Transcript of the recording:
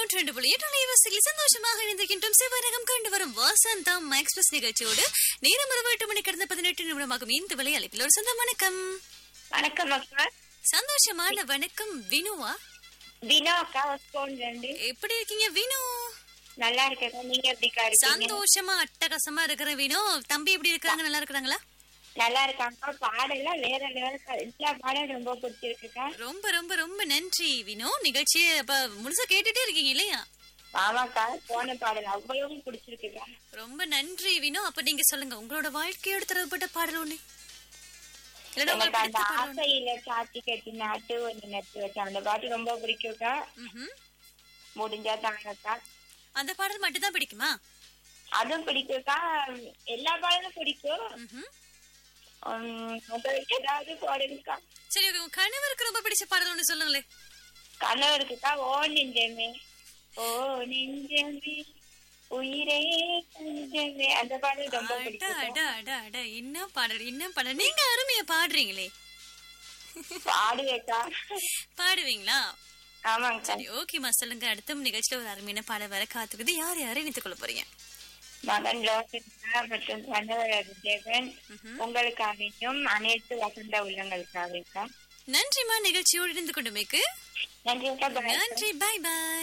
நூற்றி ரெண்டு புள்ளி எட்டு அலைவரிசையில் சந்தோஷமாக இணைந்திருக்கின்றோம் சிவரகம் கண்டு வரும் வசந்தம் எக்ஸ்பிரஸ் நிகழ்ச்சியோடு நேரம் இரவு எட்டு மணி கடந்த பதினெட்டு நிமிடமாகும் இந்த விலை அழைப்பில் ஒரு சொந்தம் வணக்கம் வணக்கம் அக்கா சந்தோஷமான வணக்கம் வினுவா தினா அக்கா ஸ்கூல் ரெண்டு எப்படி இருக்கீங்க வினு நல்லா இருக்கேன் நீங்க எப்படிக்கா இருக்கீங்க சந்தோஷமா அட்டகாசமா இருக்கிற வினு தம்பி எப்படி இருக்காங்க நல்லா இருக்கிறாங்களா நல்லா இருக்காங்க பாடலாம் வேற லெவலுக்கு எல்லா பாடம் ரொம்ப பிடிச்சிருக்குக்கா ரொம்ப ரொம்ப ரொம்ப நன்றி வினு நிகழ்ச்சியை அப்ப முழுசா கேட்டுட்டே இருக்கீங்க இல்லையா ஆமாக்கா போன பாடல் அவ்வளவு பிடிச்சிருக்குக்கா ரொம்ப நன்றி வினு அப்ப நீங்க சொல்லுங்க உங்களோட வாழ்க்கையோட தொடர்பட்ட பாடல் ஒண்ணு இல்லைன்னா எனக்கு உங்களுக்கு அந்த பிடிச்ச பாடல் ஒண்ணு. ஆசையில சாத்தி கட்டி நாட்டு ஒண்ணு நட்டு வச்ச அந்த பாட்டு ரொம்ப பிடிக்கும்க்கா ம்ஹும். முடிஞ்சா தாங்கக்கா அந்த பாடல் மட்டும் தான் பிடிக்குமா அதுவும் பிடிக்கும்க்கா எல்லா பாடலும் பிடிக்கும் ம்ஹும். உம், உங்களுக்கு ஏதாவது போடுங்கக்கா சரி okay, உங்க கணவருக்கு ரொம்ப பிடிச்ச பாடல் ஒண்ணு சொல்லுங்களே கணவருக்குக்கா ஓ நெஞ்சமே ஓ நெஞ்சமே உயிரே நெஞ்சமே அந்த பாடல் ரொம்ப அட பிடிக்கும் அட அட அட என்ன பாடல் என்ன பாடல் நீங்க அருமையா பாடுறீங்களே பாடுவேக்கா பாடுவீங்களா ஆமாங்கக்கா சரி ஓகேம்மா சொல்லுங்க அடுத்த நிகழ்ச்சியில ஒரு அருமையான பாடல் வர காத்துக்குது யார் யாரை இணைத்துக் கொள்ள போறீங்க மகன் லோகனா மற்றும் கணவர் தேவன் ம்ஹும். உங்களுக்காகவும் அனைத்து வசந்த உள்ளங்களுக்காகவும் நன்றிம்மா நிகழ்ச்சியோடு இணைந்து கொண்டுமைக்கு நன்றி அக்கா. Bye. நன்றி பை பை